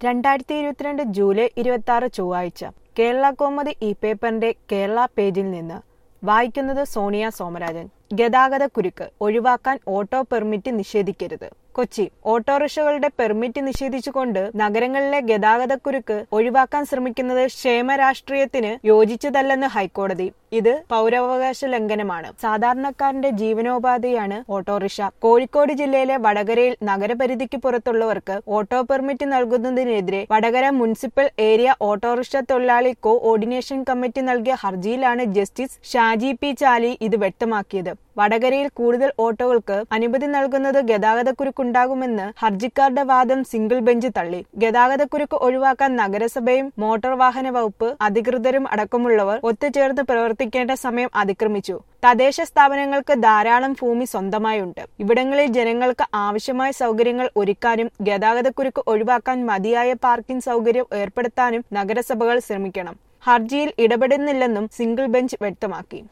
രണ്ടായിരത്തി ഇരുപത്തിരണ്ട് ജൂലൈ ഇരുപത്തി ആറ് ചൊവ്വാഴ്ച കേരള കോമതി ഇ പേപ്പറിന്റെ കേരള പേജിൽ നിന്ന് വായിക്കുന്നത് സോണിയ സോമരാജൻ ഗതാഗത കുരുക്ക് ഒഴിവാക്കാൻ ഓട്ടോ പെർമിറ്റ് നിഷേധിക്കരുത് കൊച്ചി ഓട്ടോറിക്ഷകളുടെ പെർമിറ്റ് നിഷേധിച്ചുകൊണ്ട് നഗരങ്ങളിലെ ഗതാഗതക്കുരുക്ക് ഒഴിവാക്കാൻ ശ്രമിക്കുന്നത് ക്ഷേമ രാഷ്ട്രീയത്തിന് യോജിച്ചതല്ലെന്ന് ഹൈക്കോടതി ഇത് പൗരാവകാശ ലംഘനമാണ് സാധാരണക്കാരന്റെ ജീവനോപാധിയാണ് ഓട്ടോറിക്ഷ കോഴിക്കോട് ജില്ലയിലെ വടകരയിൽ നഗരപരിധിക്ക് പുറത്തുള്ളവർക്ക് ഓട്ടോ പെർമിറ്റ് നൽകുന്നതിനെതിരെ വടകര മുനിസിപ്പൽ ഏരിയ ഓട്ടോറിക്ഷ തൊഴിലാളി കോ ഓർഡിനേഷൻ കമ്മിറ്റി നൽകിയ ഹർജിയിലാണ് ജസ്റ്റിസ് ഷാജി പി ചാലി ഇത് വ്യക്തമാക്കിയത് വടകരയിൽ കൂടുതൽ ഓട്ടോകൾക്ക് അനുമതി നൽകുന്നത് ഗതാഗതക്കുരുക്കുണ്ടാകുമെന്ന് ഹർജിക്കാരുടെ വാദം സിംഗിൾ ബെഞ്ച് തള്ളി ഗതാഗതക്കുരുക്ക് ഒഴിവാക്കാൻ നഗരസഭയും മോട്ടോർ വാഹന വകുപ്പ് അധികൃതരും അടക്കമുള്ളവർ ഒത്തുചേർന്ന് പ്രവർത്തിക്കേണ്ട സമയം അതിക്രമിച്ചു തദ്ദേശ സ്ഥാപനങ്ങൾക്ക് ധാരാളം ഭൂമി സ്വന്തമായുണ്ട് ഇവിടങ്ങളിൽ ജനങ്ങൾക്ക് ആവശ്യമായ സൗകര്യങ്ങൾ ഒരുക്കാനും ഗതാഗതക്കുരുക്ക് ഒഴിവാക്കാൻ മതിയായ പാർക്കിംഗ് സൗകര്യം ഏർപ്പെടുത്താനും നഗരസഭകൾ ശ്രമിക്കണം ഹർജിയിൽ ഇടപെടുന്നില്ലെന്നും സിംഗിൾ ബെഞ്ച് വ്യക്തമാക്കി